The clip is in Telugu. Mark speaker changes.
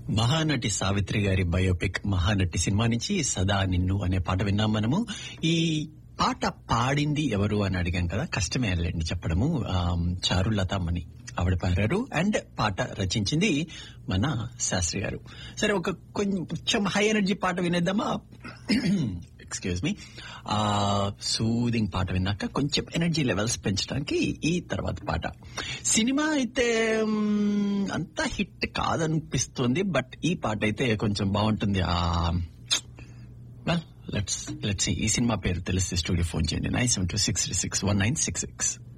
Speaker 1: మహానటి సావిత్రి గారి బయోపిక్ మహానటి సినిమా నుంచి సదా నిన్ను అనే పాట విన్నాం మనము ఈ పాట పాడింది ఎవరు అని అడిగాం కదా కష్టమే లేండి చెప్పడము ఆమ్, చారులత మణి ఆవిడ పాడారు అండ్ పాట రచించింది మన శాస్త్రి గారు సరే ఒక కొంచెం హై ఎనర్జీ పాట వినేద్దామా ఎక్స్క్యూజ్ మీ ఆ సూదింగ్ పాట విన్నాక కొంచెం ఎనర్జీ లెవెల్స్ పెంచడానికి ఈ తర్వాత పాట సినిమా అయితే మ్, అంత హిట్ కాదనిపిస్తుంది బట్ ఈ పాట అయితే కొంచెం బాగుంటుంది ఆ లెట్స్ లెట్స్ ఈ సినిమా పేరు తెలిస్తే స్టూడియో ఫోన్ చేయండి nine seven two six six one nine six six